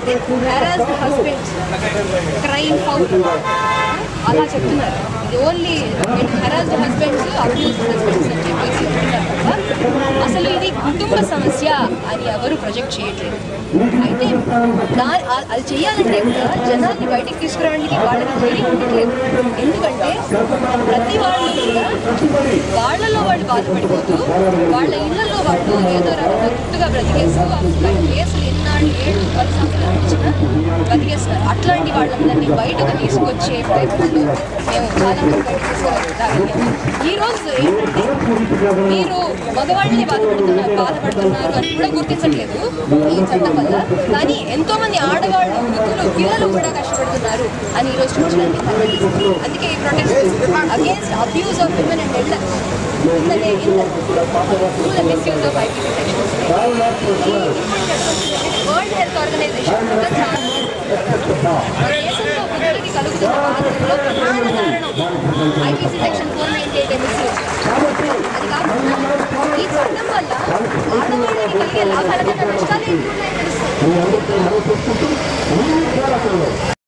harassed husbands, crying foul. అలా చెప్తున్నారు ఇది only harassed husbands abuse husbands అని చెప్పేసి అంటున్నారు తప్ప అసలు ఇది కుటుంబ సమస్య అని ఎవరు ప్రొజెక్ట్ చేయట్లేదు అయితే దా ఆ- అది చేయాలంటే కూడా జనాల్ని బయటికి తీసుకురావడానికి వాళ్ళకి ధైర్యం ఉండట్లేదు ఎందుకంటే ప్రతి వాళ్ళు కూడా వాళ్ళలో వాళ్ళు బాధపడిపోతూ వాళ్ళ ఇళ్లలో వాళ్ళు ఏదో రకంగా గుట్టుగా బ్రతికేస్తూ ఆ కేసులు ఎన్నాళ్ళు ఏడు పది సంవత్సరాలు ఇచ్చినా బతికేస్తారు అట్లాంటి వాళ్ళందరినీ బయటకు తీసుకొచ్చే ప్రయత్నంలో మేము చాలా మంది బయటకు తీసుకురాగలిగాము ఈ రోజు ఏంటంటే మీరు మగవాళ్ళని బాధపడుతున్నారు బాధపడుతున్నారు అని కూడా గుర్తించట్లేదు ఈ చట్టం వల్ల కానీ ఎంతో మంది ఆడవాళ్ళు వృద్ధులు పిల్లలు కూడా కష్టపడుతున్నారు అని ఈ రోజు చూపించడానికి కనిపిస్తుంది అందుకే ఈ protest against abuse of women and elder in the in the through the misuse of IP protections. World Health Organization కూడా చాలా మన దేశంలో వృద్ధులకి కలుగుతున్న బాధల్లో ప్రధాన కారణం IPC section four ninety eight misuse అది కాకుండా ఈ చట్టం వల్ల ఆడవాళ్ళకి కలిగే లాభాల కన్నా నష్టాలు ఎక్కువ ఉన్నాయని తెలుస్తుంది